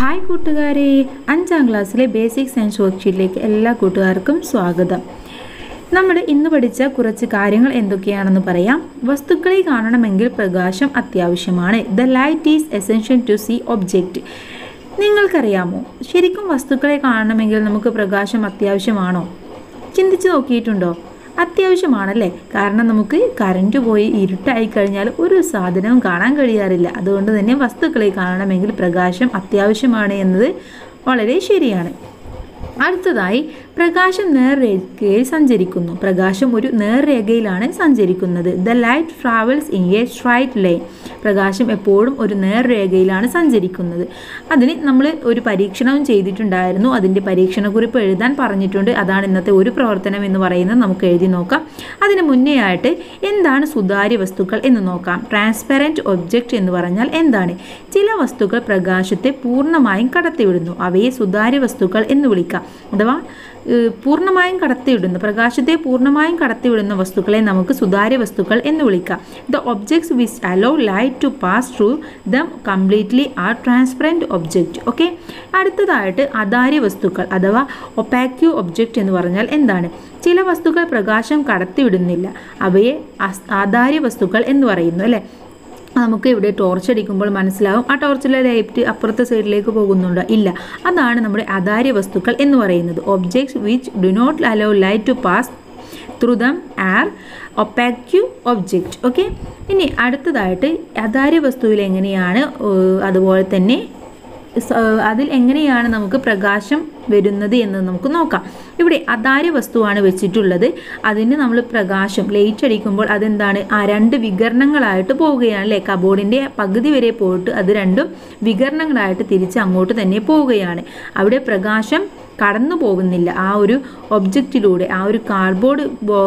Hi കൂട്ടുകാരെ അഞ്ചാം ക്ലാസ്സിലെ ബേസിക് സയൻസ് വർക്ക്ഷീറ്റിലേക്ക് എല്ലാ കൂട്ടുകാർക്കും സ്വാഗതം നമ്മൾ ഇന്ന് പഠിച്ച കുറച്ച് കാര്യങ്ങൾ എന്തൊക്കെയാണെന്ന് പറയാം വസ്തുക്കളെ കാണണമെങ്കിൽ പ്രകാശം അത്യാവശ്യമാണ് the light is essential to see object നിങ്ങൾക്കറിയാമോ ശരിക്കും വസ്തുക്കളെ കാണണമെങ്കിൽ നമുക്ക് പ്രകാശം അത്യാവശ്യമാണോ ചിന്തിച്ചു നോക്കിയിട്ടുണ്ടോ അത്യാവശ്യമാണല്ലേ കാരണം നമുക്ക് കറണ്ട് പോയി ഇരുട്ടായി കഴിഞ്ഞാൽ ഒരു സാധനവും കാണാൻ കഴിയാറില്ല അതുകൊണ്ട് തന്നെ വസ്തുക്കളെ കാണണമെങ്കിൽ പ്രകാശം അത്യാവശ്യമാണ് എന്നത് വളരെ ശരിയാണ് അടുത്തതായി പ്രകാശം നേർരേഖയിൽ സഞ്ചരിക്കുന്നു പ്രകാശം ഒരു നേർരേഖയിലാണ് സഞ്ചരിക്കുന്നത് the light travels in a straight line പ്രകാശം എപ്പോഴും ഒരു നേർരേഖയിലാണ് സഞ്ചരിക്കുന്നത് അതിന് നമ്മൾ ഒരു പരീക്ഷണവും ചെയ്തിട്ടുണ്ടായിരുന്നു അതിൻ്റെ പരീക്ഷണക്കുറിപ്പ് എഴുതാൻ പറഞ്ഞിട്ടുണ്ട് അതാണ് ഇന്നത്തെ ഒരു പ്രവർത്തനം എന്ന് പറയുന്നത് നമുക്ക് എഴുതി നോക്കാം അതിന് മുന്നേ ആയിട്ട് എന്താണ് സുതാര്യ വസ്തുക്കൾ എന്ന് നോക്കാം ട്രാൻസ്പെറൻറ്റ് ഒബ്ജക്റ്റ് എന്ന് പറഞ്ഞാൽ എന്താണ് ചില വസ്തുക്കൾ പ്രകാശത്തെ പൂർണ്ണമായും കടത്തിവിടുന്നു അവയെ സുതാര്യ വസ്തുക്കൾ എന്ന് വിളിക്കാം അഥവാ ഏഹ്, പൂർണ്ണമായും കടത്തിവിടുന്ന പ്രകാശത്തെ പൂർണ്ണമായും കടത്തിവിടുന്ന വസ്തുക്കളെ നമുക്ക് സുതാര്യ വസ്തുക്കൾ എന്ന് വിളിക്കാം the objects which allow light to pass through them completely are transparent object okay അടുത്തതായിട്ട് അതാര്യ വസ്തുക്കൾ അഥവാ ഒപ്പാക്യൂ ഒബ്ജക്റ്റ് എന്ന് പറഞ്ഞാൽ എന്താണ് ചില വസ്തുക്കൾ പ്രകാശം കടത്തിവിടുന്നില്ല അവയെ അസ്- അതാര്യ വസ്തുക്കൾ എന്ന് പറയുന്നു അല്ലേ നമുക്ക് ഇവിടെ ടോർച്ച് അടിക്കുമ്പോൾ മനസ്സിലാവും ആ ടോർച്ചിലെ ലൈറ്റ് അപ്പുറത്തെ സൈഡിലേക്ക് പോകുന്നുണ്ടോ ഇല്ല അതാണ് നമ്മുടെ അതാര്യ വസ്തുക്കൾ എന്ന് പറയുന്നത് objects which do not allow light to pass through them are opaque object okay ഇനി അടുത്തതായിട്ട് അതാര്യ വസ്തുവിൽ എങ്ങനെയാണ് ഏഹ്, അതുപോലെ തന്നെ സ- അതിൽ എങ്ങനെയാണ് നമുക്ക് പ്രകാശം വരുന്നത് എന്ന് നമുക്ക് നോക്കാം ഇവിടെ അതാര്യ വസ്തുവാണ് വെച്ചിട്ടുള്ളത് അതിന് നമ്മൾ പ്രകാശം ലൈറ്റ് അടിക്കുമ്പോൾ അതെന്താണ് ആ രണ്ട് വികരണങ്ങളായിട്ട് പോവുകയാണ് അല്ലേ കബോർഡിൻ്റെ പകുതി വരെ പോയിട്ട് അത് രണ്ടും വികരണങ്ങളായിട്ട് തിരിച്ച് അങ്ങോട്ട് തന്നെ പോവുകയാണ് അവിടെ പ്രകാശം കടന്നു പോകുന്നില്ല ആ ഒരു ഒബ്ജക്റ്റിലൂടെ ആ ഒരു കാർഡ്ബോർഡ്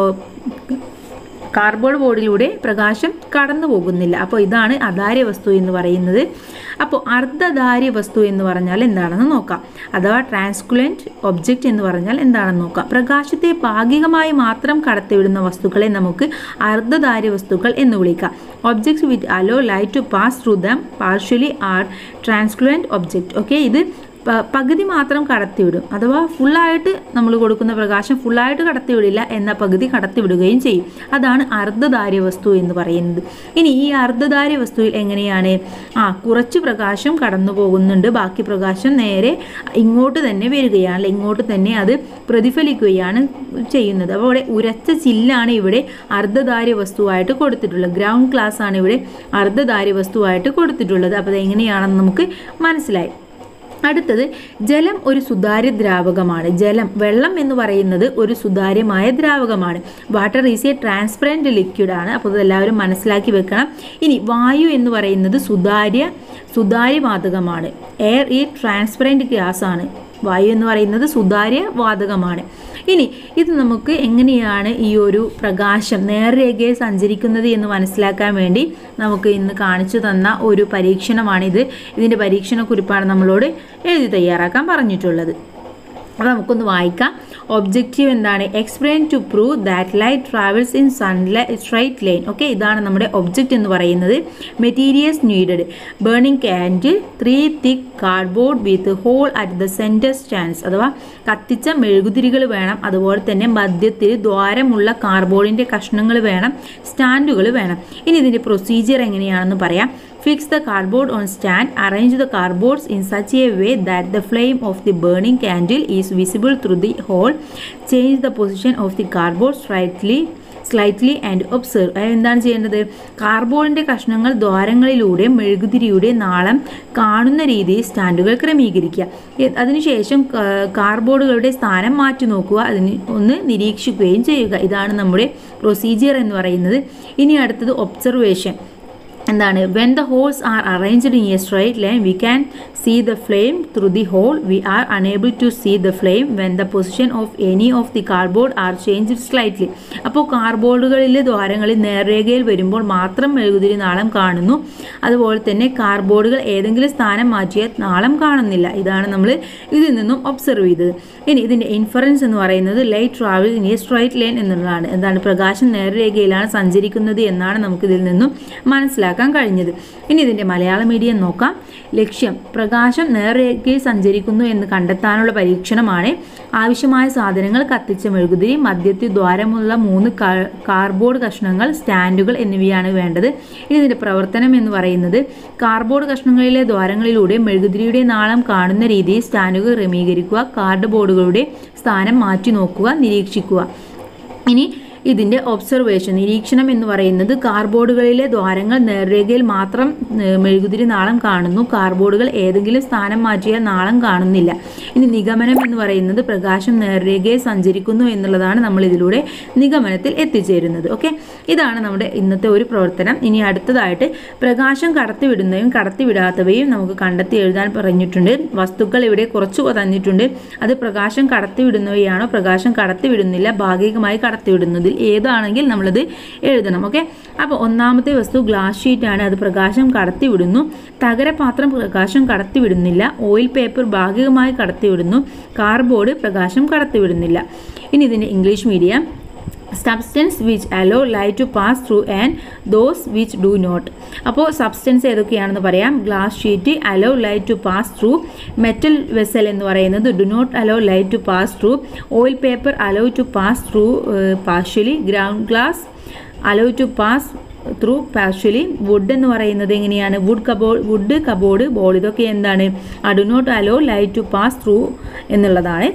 കാർഡ്ബോർഡ് ബോർഡിലൂടെ പ്രകാശം കടന്നു പോകുന്നില്ല അപ്പോൾ ഇതാണ് അധാര്യ വസ്തു എന്ന് പറയുന്നത് അപ്പോൾ അർദ്ധധാര്യ വസ്തു എന്ന് പറഞ്ഞാൽ എന്താണെന്ന് നോക്കാം അഥവാ ട്രാൻസ്കുലൻറ്റ് ഒബ്ജക്റ്റ് എന്ന് പറഞ്ഞാൽ എന്താണെന്ന് നോക്കാം പ്രകാശത്തെ ഭാഗികമായി മാത്രം കടത്തിവിടുന്ന വസ്തുക്കളെ നമുക്ക് അർദ്ധധാര്യ വസ്തുക്കൾ എന്ന് വിളിക്കാം objects with allow light to pass through them partially are translucent object okay ഇത് പ- പകുതി മാത്രം കടത്തിവിടും അഥവാ ഫുള്ളായിട്ട് നമ്മൾ കൊടുക്കുന്ന പ്രകാശം ഫുള്ളായിട്ട് കടത്തിവിടില്ല എന്ന പകുതി കടത്തിവിടുകയും ചെയ്യും അതാണ് അർദ്ധധാര്യ വസ്തു എന്ന് പറയുന്നത് ഇനി ഈ അർദ്ധധാര്യ വസ്തുവിൽ എങ്ങനെയാണ് ആ കുറച്ച് പ്രകാശം കടന്നു പോകുന്നുണ്ട് ബാക്കി പ്രകാശം നേരെ ഇങ്ങോട്ട് തന്നെ വരികയാണ് അല്ലെ ഇങ്ങോട്ട് തന്നെ അത് പ്രതിഫലിക്കുകയാണ് ചെയ്യുന്നത് അപ്പോൾ ഇവിടെ ഉരച്ച ചില്ലാണ് ഇവിടെ അർദ്ധധാര്യ വസ്തുവായിട്ട് കൊടുത്തിട്ടുള്ളത് ഗ്രൗണ്ട് ക്ലാസ് ആണ് ഇവിടെ അർദ്ധധാര്യ വസ്തുവായിട്ട് കൊടുത്തിട്ടുള്ളത് അപ്പോൾ അത് എങ്ങനെയാണെന്ന് നമുക്ക് മനസ്സിലായി അടുത്തത് ജലം ഒരു സുതാര്യ ദ്രാവകമാണ് ജലം വെള്ളം എന്ന് പറയുന്നത് ഒരു സുതാര്യമായ ദ്രാവകമാണ് water is a transparent liquid ആണ് അപ്പോൾ ഇതെല്ലാവരും മനസ്സിലാക്കി വെക്കണം ഇനി വായു എന്ന് പറയുന്നത് സുതാര്യ സുതാര്യ വാതകമാണ് എയർ ഈ ട്രാൻസ്പെറൻറ്റ് ഗ്യാസ് ആണ് വായു എന്ന് പറയുന്നത് സുതാര്യ വാതകമാണ് ഇനി ഇത് നമുക്ക് എങ്ങനെയാണ് ഈ ഒരു പ്രകാശം നേർരേഖയിൽ സഞ്ചരിക്കുന്നത് എന്ന് മനസ്സിലാക്കാൻ വേണ്ടി നമുക്ക് ഇന്ന് കാണിച്ചു തന്ന ഒരു പരീക്ഷണമാണിത് ഇതിൻ്റെ പരീക്ഷണക്കുറിപ്പാണ് നമ്മളോട് എഴുതി തയ്യാറാക്കാൻ പറഞ്ഞിട്ടുള്ളത് അപ്പോൾ നമുക്കൊന്ന് വായിക്കാം ഒബ്ജക്റ്റീവ് എന്താണ് explain to prove that light travels in സൺലൈ സ്ട്രൈറ്റ് ലൈൻ ഓക്കെ ഇതാണ് നമ്മുടെ ഒബ്ജക്റ്റ് എന്ന് പറയുന്നത് materials needed burning candle three thick cardboard with hole at the centre stands അഥവാ കത്തിച്ച മെഴുകുതിരികൾ വേണം അതുപോലെ തന്നെ മധ്യത്തിൽ ദ്വാരമുള്ള കാർബോർഡിൻ്റെ കഷ്ണങ്ങൾ വേണം സ്റ്റാൻഡുകൾ വേണം ഇനി ഇതിൻ്റെ പ്രൊസീജിയർ എങ്ങനെയാണെന്ന് പറയാം Fix the cardboard on stand. Arrange the cardboards in such a way that the flame of the burning candle is visible through the hole. Change the position of the cardboard slightly slightly and observe എന്താണ് ചെയ്യേണ്ടത് കാർബോർഡിൻ്റെ കഷ്ണങ്ങൾ ദ്വാരങ്ങളിലൂടെ മെഴുകുതിരിയുടെ നാളം കാണുന്ന രീതിയിൽ സ്റ്റാൻഡുകൾ ക്രമീകരിക്കുക A- അതിനുശേഷം ക- കാർബോർഡുകളുടെ സ്ഥാനം മാറ്റി നോക്കുക അതിന് ഒന്ന് നിരീക്ഷിക്കുകയും ചെയ്യുക ഇതാണ് നമ്മുടെ പ്രൊസീജിയർ എന്ന് പറയുന്നത് ഇനി അടുത്തത് ഒബ്സർവേഷൻ എന്താണ് when the holes are arranged in a straight line we can see the flame through the hole we are unable to see the flame when the position of any of the cardboard are change slightly അപ്പോൾ കാർബോർഡുകളിലെ ദ്വാരങ്ങളിൽ നേർരേഖയിൽ വരുമ്പോൾ മാത്രം മെഴുകുതിരി നാളം കാണുന്നു അതുപോലെ തന്നെ കാർബോർഡുകൾ ഏതെങ്കിലും സ്ഥാനം മാറ്റിയാൽ നാളം കാണുന്നില്ല ഇതാണ് നമ്മൾ ഇതിൽ നിന്നും ഒബ്സർവ് ചെയ്തത് ഇനി ഇതിൻ്റെ ഇൻഫറൻസ് എന്ന് പറയുന്നത് light travel in a straight line എന്നുള്ളതാണ് എന്താണ് പ്രകാശം നേർരേഖയിലാണ് സഞ്ചരിക്കുന്നത് എന്നാണ് നമുക്കിതിൽ നിന്നും മനസ്സിലാക്കുന്നത് മനസ്സിലാക്കാൻ കഴിഞ്ഞത് ഇനി ഇതിൻ്റെ മലയാള മീഡിയം നോക്കാം ലക്ഷ്യം പ്രകാശം നേർരേഖയിൽ സഞ്ചരിക്കുന്നു എന്ന് കണ്ടെത്താനുള്ള പരീക്ഷണമാണ് ആവശ്യമായ സാധനങ്ങൾ കത്തിച്ച മെഴുകുതിരി മധ്യത്തിൽ ദ്വാരമുള്ള മൂന്ന് കാ- കാർഡ്ബോർഡ് കഷ്ണങ്ങൾ സ്റ്റാൻഡുകൾ എന്നിവയാണ് വേണ്ടത് ഇനി ഇതിൻ്റെ പ്രവർത്തനം എന്ന് പറയുന്നത് കാർഡ്ബോർഡ് കഷ്ണങ്ങളിലെ ദ്വാരങ്ങളിലൂടെ മെഴുകുതിരിയുടെ നാളം കാണുന്ന രീതിയിൽ സ്റ്റാൻഡുകൾ ക്രമീകരിക്കുക കാർഡ് ബോർഡുകളുടെ സ്ഥാനം മാറ്റി നോക്കുക നിരീക്ഷിക്കുക ഇനി ഇതിൻ്റെ ഒബ്സർവേഷൻ നിരീക്ഷണം എന്ന് പറയുന്നത് കാർബോർഡുകളിലെ ദ്വാരങ്ങൾ നേർരേഖയിൽ മാത്രം ഏർ, മെഴുകുതിരി നാളം കാണുന്നു കാർബോർഡുകൾ ഏതെങ്കിലും സ്ഥാനം മാറ്റിയാൽ നാളം കാണുന്നില്ല ഇനി നിഗമനം എന്ന് പറയുന്നത് പ്രകാശം നേർരേഖയിൽ സഞ്ചരിക്കുന്നു എന്നുള്ളതാണ് നമ്മൾ ഇതിലൂടെ നിഗമനത്തിൽ എത്തിച്ചേരുന്നത് ഓക്കെ ഇതാണ് നമ്മുടെ ഇന്നത്തെ ഒരു പ്രവർത്തനം ഇനി അടുത്തതായിട്ട് പ്രകാശം കടത്തിവിടുന്നവയും കടത്തിവിടാത്തവയും നമുക്ക് കണ്ടെത്തി എഴുതാൻ പറഞ്ഞിട്ടുണ്ട് വസ്തുക്കൾ ഇവിടെ കുറച്ച് തന്നിട്ടുണ്ട് അത് പ്രകാശം കടത്തിവിടുന്നവയാണോ പ്രകാശം കടത്തിവിടുന്നില്ല ഭാഗികമായി കടത്തിവിടുന്നതിൽ ഏതാണെങ്കിൽ നമ്മളത് എഴുതണം ഓക്കെ അപ്പോൾ ഒന്നാമത്തെ വസ്തു ഗ്ലാസ് ഷീറ്റാണ് അത് പ്രകാശം കടത്തിവിടുന്നു തകരപാത്രം പ്രകാശം കടത്തിവിടുന്നില്ല ഓയിൽ പേപ്പർ ഭാഗികമായി കടത്തിവിടുന്നു കാർബോർഡ് പ്രകാശം കടത്തിവിടുന്നില്ല ഇനി ഇതിൻ്റെ English medium substance which allow light to pass through and those which do not അപ്പോൾ സബ്സ്റ്റൻസ് ഏതൊക്കെയാണെന്ന് പറയാം glass sheet allow light to pass through metal vessel എന്ന് പറയുന്നത് do not allow light to pass through oil paper allow to pass through partially ground glass allow to pass through partially wood എന്ന് പറയുന്നത് എങ്ങനെയാണ് wood cupboard wood cupboard ball ഇതൊക്കെ എന്താണ് ആ do not allow light to pass through എന്നുള്ളതാണ്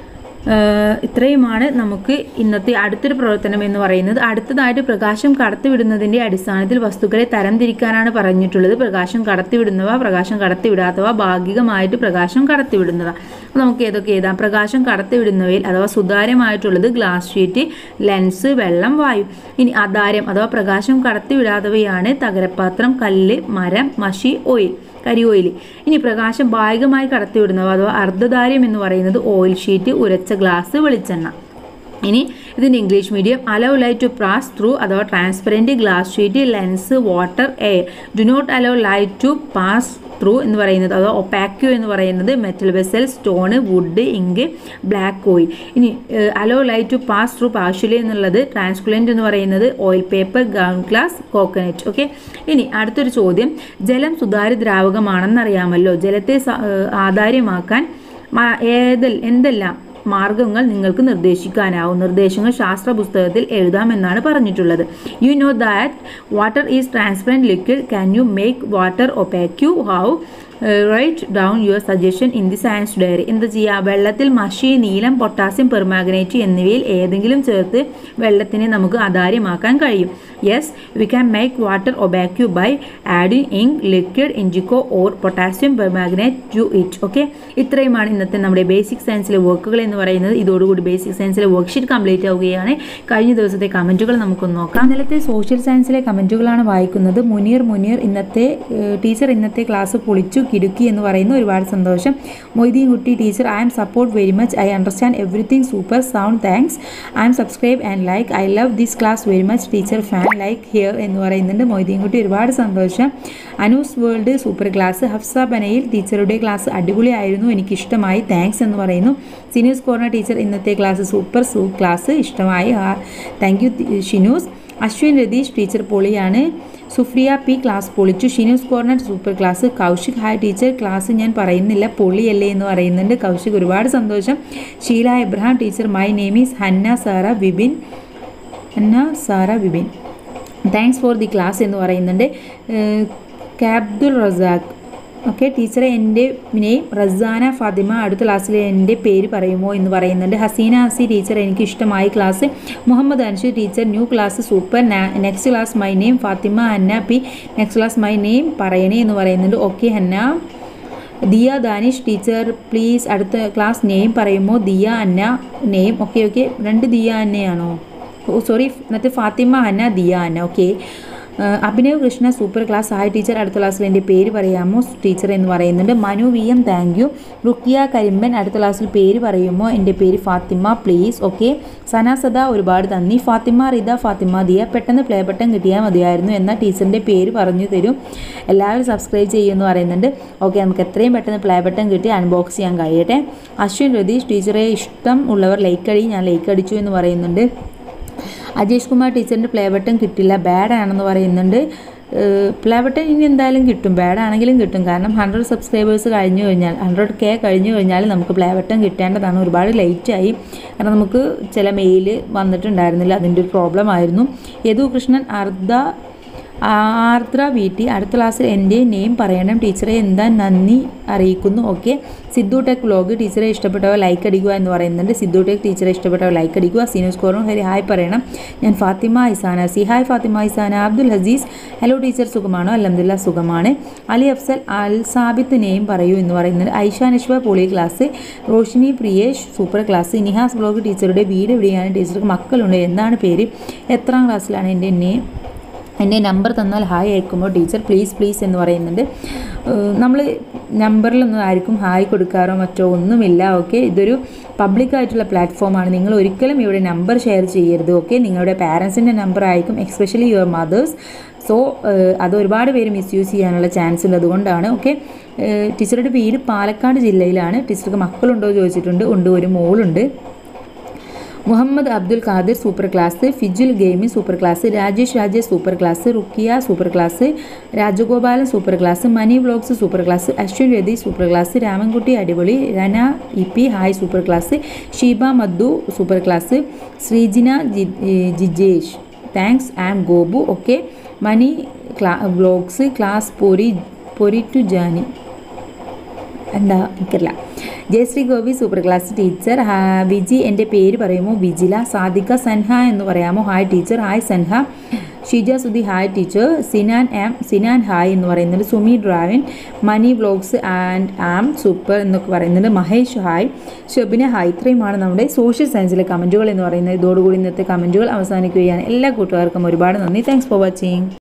ഏഹ് ഇത്രയുമാണ് നമുക്ക് ഇന്നത്തെ അടുത്തൊരു പ്രവർത്തനം എന്ന് പറയുന്നത് അടുത്തതായിട്ട് പ്രകാശം കടത്തിവിടുന്നതിൻ്റെ അടിസ്ഥാനത്തിൽ വസ്തുക്കളെ തരംതിരിക്കാനാണ് പറഞ്ഞിട്ടുള്ളത് പ്രകാശം കടത്തിവിടുന്നവ പ്രകാശം കടത്തിവിടാത്തവ ഭാഗികമായിട്ട് പ്രകാശം കടത്തിവിടുന്നവ അപ്പോൾ നമുക്ക് ഏതൊക്കെ എഴുതാം പ്രകാശം കടത്തിവിടുന്നവയിൽ അഥവാ സുതാര്യമായിട്ടുള്ളത് ഗ്ലാസ് ഷീറ്റ് ലെൻസ് വെള്ളം വായു ഇനി അധാരം അഥവാ പ്രകാശം കടത്തിവിടാത്തവയാണ് തകരപാത്രം കല്ല് മരം മഷി ഓയിൽ കരിയോയിൽ ഇനി പ്രകാശം ഭാഗികമായി കടത്തിവിടുന്നവ അഥവാ അർദ്ധധാര്യം എന്ന് പറയുന്നത് ഓയിൽ ഷീറ്റ് ഉരച്ച ഗ്ലാസ് വെളിച്ചെണ്ണ ഇനി ഇതിൻ്റെ English medium allow light to pass through അഥവാ transparent glass sheet lens water air do not allow light to pass through എന്ന് പറയുന്നത് അഥവാ ഒപ്പാക്യൂ എന്ന് പറയുന്നത് metal vessel stone wood ink black oil ഇനി allow light to pass through partially എന്നുള്ളത് translucent എന്ന് പറയുന്നത് oil paper ground glass coconut okay ഇനി അടുത്തൊരു ചോദ്യം ജലം സുതാര്യ ദ്രാവകമാണെന്നറിയാമല്ലോ ജലത്തെ സ- ഏഹ് ആധാര്യമാക്കാൻ മ- ഏതിൽ എന്തെല്ലാം മാർഗങ്ങൾ നിങ്ങൾക്ക് നിർദ്ദേശിക്കാനാവും നിർദ്ദേശങ്ങൾ ശാസ്ത്ര പുസ്തകത്തിൽ എഴുതാമെന്നാണ് പറഞ്ഞിട്ടുള്ളത് you know that water is transparent liquid can you make water opaque how write down your suggestion in the science diary എന്ത് ചെയ്യുക വെള്ളത്തിൽ മഷി നീലം പൊട്ടാസ്യം പെർമാഗ്നേറ്റ് എന്നിവയിൽ ഏതെങ്കിലും ചേർത്ത് വെള്ളത്തിനെ നമുക്ക് അധാര്യമാക്കാൻ കഴിയും yes we can make water opaque by adding ink liquid indigo or potassium permanganate to it okay ഇത്രയുമാണ് ഇന്നത്തെ നമ്മുടെ ബേസിക് സയൻസിലെ വർക്കുകൾ എന്ന് പറയുന്നത് ഇതോടുകൂടി ബേസിക് സയൻസിലെ വർക്ക്ഷീറ്റ് കംപ്ലീറ്റ് ആവുകയാണ് കഴിഞ്ഞ ദിവസത്തെ കമൻറ്റുകൾ നമുക്കൊന്ന് നോക്കാം ഇന്നലത്തെ സോഷ്യൽ സയൻസിലെ കമൻറ്റുകളാണ് വായിക്കുന്നത് മുനീർ മുനീർ ഇന്നത്തെ ടീച്ചർ ഇന്നത്തെ ക്ലാസ് പൊളിച്ചു കിടുക്കി എന്ന് പറയുന്ന ഒരുപാട് സന്തോഷം Moideen Kutty teacher I am support very much I understand everything super sound thanks I am subscribe and like I love this class very much teacher fan like here എന്ന് പറയുന്നുണ്ട് മൊയ്തീൻ കുട്ടി ഒരുപാട് സന്തോഷം Anoos world super class Hafsa ബനയിൽ ടീച്ചറുടെ ക്ലാസ് അടിപൊളിയായിരുന്നു എനിക്കിഷ്ടമായി thanks എന്ന് പറയുന്നു സിനൂസ് കോർണർ ടീച്ചർ ഇന്നത്തെ ക്ലാസ് സൂപ്പർ സൂ ക്ലാസ് ഇഷ്ടമായി thank you Shinoos Ashwin Ratheesh teacher പൊളിയാണ് സുഫ്രിയ പി ക്ലാസ് പൊളിച്ചു Shinu's corner super class Kaushik hi teacher class ഞാൻ പറയുന്നില്ല പൊളിയല്ലേ എന്ന് പറയുന്നുണ്ട് കൗശിക് ഒരുപാട് സന്തോഷം Sheela Abraham teacher my name is Hanna Sara Vipin Hanna Sara Vipin thanks for the class എന്ന് പറയുന്നുണ്ട് കാബ്ദുൽ റസാഖ് ഓക്കെ ടീച്ചറെ എൻ്റെ നെയിം റസാന ഫാത്തിമ അടുത്ത ക്ലാസ്സിൽ എൻ്റെ പേര് പറയുമോ എന്ന് പറയുന്നുണ്ട് ഹസീന ഹസി ടീച്ചർ എനിക്ക് ഇഷ്ടമായി class Muhammad Anshu teacher new class super next class my name Fathima Hanna P next class my name പറയണേ എന്ന് പറയുന്നുണ്ട് okay Hanna Diya Danish teacher please അടുത്ത ക്ലാസ് നെയിം പറയുമോ Diya Anna name okay okay രണ്ട് ദിയ അന്നയാണോ ഓ സോറി എന്നിട്ട് Fathima Anna Diya Anna okay Abhinav Krishna super class hi teacher അടുത്ത ക്ലാസ്സിൽ എൻ്റെ പേര് പറയാമോ ടീച്ചർ എന്ന് പറയുന്നുണ്ട് Manu V M thank U ruqyah Karimban അടുത്ത ക്ലാസ്സിൽ പേര് പറയുമോ എൻ്റെ പേര് ഫാത്തിമ പ്ലീസ് ഓക്കെ സന സദ ഒരുപാട് നന്ദി ഫാത്തിമ റിദ ഫാത്തിമ ദിയ പെട്ടെന്ന് പ്ലേ ബട്ടൺ കിട്ടിയാൽ മതിയായിരുന്നു എന്നാൽ ടീച്ചറിൻ്റെ പേര് പറഞ്ഞു തരും എല്ലാവരും സബ്സ്ക്രൈബ് ചെയ്യുമെന്ന് പറയുന്നുണ്ട് ഓക്കെ നമുക്ക് എത്രയും പെട്ടെന്ന് പ്ലേ ബട്ടൺ കിട്ടി അൺബോക്സ് ചെയ്യാൻ കഴിയട്ടെ അശ്വിൻ രതീഷ് ടീച്ചറെ ഇഷ്ടം ഉള്ളവർ ലൈക്ക് അടി ഞാൻ ലൈക്ക് അടിച്ചു എന്ന് പറയുന്നുണ്ട് അജേഷ് കുമാർ ടീച്ചറിൻ്റെ പ്ലേ ബട്ടൺ കിട്ടില്ല ബാഡ് ആണെന്ന് പറയുന്നുണ്ട് പ്ലേ ബട്ടൺ ഇനി എന്തായാലും കിട്ടും ബാഡ് ആണെങ്കിലും കിട്ടും കാരണം ഹൺഡ്രഡ് സബ്സ്ക്രൈബേഴ്സ് കഴിഞ്ഞു കഴിഞ്ഞാൽ ഹൺഡ്രഡ് കെ കഴിഞ്ഞു കഴിഞ്ഞാൽ നമുക്ക് പ്ലേ ബട്ടൺ കിട്ടേണ്ടതാണ് ഒരുപാട് ലേറ്റായി കാരണം നമുക്ക് ചില മെയിൽ വന്നിട്ടുണ്ടായിരുന്നില്ല അതിൻ്റെ ഒരു പ്രോബ്ലം ആയിരുന്നു യദു കൃഷ്ണൻ അർദ്ധ ആർദ്ര വീട്ടി അടുത്ത ക്ലാസ്സിൽ എൻ്റെ നെയിം പറയണം ടീച്ചറെ എന്താ നന്ദി അറിയിക്കുന്നു ഓക്കെ സിദ്ധു ടെക് വ്ലോഗ് ടീച്ചറെ ഇഷ്ടപ്പെട്ടവ ലൈക്ക് അടിക്കുക എന്ന് പറയുന്നുണ്ട് സിദ്ധു ടെക് ടീച്ചറെ ഇഷ്ടപ്പെട്ടവ ലൈക്ക് അടിക്കുക സീനു സ്കോറും ഹരി ഹായ് പറയണം ഞാൻ Fathima Isana C hi Fathima Isana Abdul Haseez hello teacher സുഖമാണോ അലഹദില്ല സുഖമാണ് അലി അഫ്സൽ അൽ സാബിത്ത് നെയിം പറയൂ എന്ന് പറയുന്നുണ്ട് ഐഷ നഷ്വ പോളി class Roshini Priyesh super class Nihas vlog ടീച്ചറുടെ വീട് എവിടെയാണ് ടീച്ചർക്ക് മക്കളുണ്ട് എന്താണ് പേര് എത്രാം ക്ലാസ്സിലാണ് എൻ്റെ നെയിം എൻ്റെ നമ്പർ തന്നാൽ ഹായ് അയക്കുമ്പോൾ ടീച്ചർ പ്ലീസ് പ്ലീസ് എന്ന് പറയുന്നുണ്ട് നമ്മൾ നമ്പറിലൊന്നും ആർക്കും ഹായ് കൊടുക്കാറോ മറ്റോ ഒന്നുമില്ല ഓക്കെ ഇതൊരു പബ്ലിക് ആയിട്ടുള്ള പ്ലാറ്റ്ഫോമാണ് നിങ്ങൾ ഒരിക്കലും ഇവിടെ നമ്പർ ഷെയർ ചെയ്യരുത് ഓക്കെ നിങ്ങളുടെ പാരൻസിൻ്റെ നമ്പർ ആയിരിക്കും എക്സ്പെഷ്യലി യുവർ മദേഴ്സ് സോ അത് ഒരുപാട് പേര് മിസ്യൂസ് ചെയ്യാനുള്ള ചാൻസ് ഉണ്ട് അതുകൊണ്ടാണ് ഓക്കെ ടീച്ചറുടെ വീട് പാലക്കാട് ജില്ലയിലാണ് ടീച്ചർക്ക് മക്കളുണ്ടോ ചോദിച്ചിട്ടുണ്ട് ഉണ്ട് ഒരു മോളുണ്ട് Muhammad Abdul Khadir super class Fijul gaming super class Rajesh Rajesh super class Rukkiya super class Rajagopalan super class Mani vlogs super class Ashwin Rathi super class Ramankutty അടിപൊളി Rana E P hi super class Sheeba Maddu super class Sreejina ജി- ജിജേഷ് താങ്ക്സ് ആം ഗോബു ഓക്കെ മണി ക്ലാ വ്ലോഗ്സ് ക്ലാസ് പൊരി പൊരി ടു ജാനി എന്താ എനിക്കറിയില്ല Jayasree Gopi super class teacher ഹാ, വിജി എൻ്റെ പേര് പറയുമോ വിജില സാദിക സൻഹ എന്ന് പറയാമോ hi teacher hi Sanha Sheeja Sudhi hi teacher Sinan ആം സിനാൻ ഹായ് എന്ന് പറയുന്നുണ്ട് സുമി ഡ്രാവിൻ മണി വ്ലോഗ്സ് ആൻഡ് ആം സൂപ്പർ എന്നൊക്കെ പറയുന്നുണ്ട് മഹേഷ് ഹായ് ഷബിന ഹായ് ഇത്രയുമാണ് നമ്മുടെ സോഷ്യൽ സയൻസിലെ കമൻറ്റുകൾ എന്ന് പറയുന്നത് ഇതോടുകൂടി ഇന്നത്തെ കമൻറ്റുകൾ അവസാനിക്കുകയാണ് എല്ലാ കൂട്ടുകാർക്കും ഒരുപാട് നന്ദി താങ്ക്സ് ഫോർ വാച്ചിങ്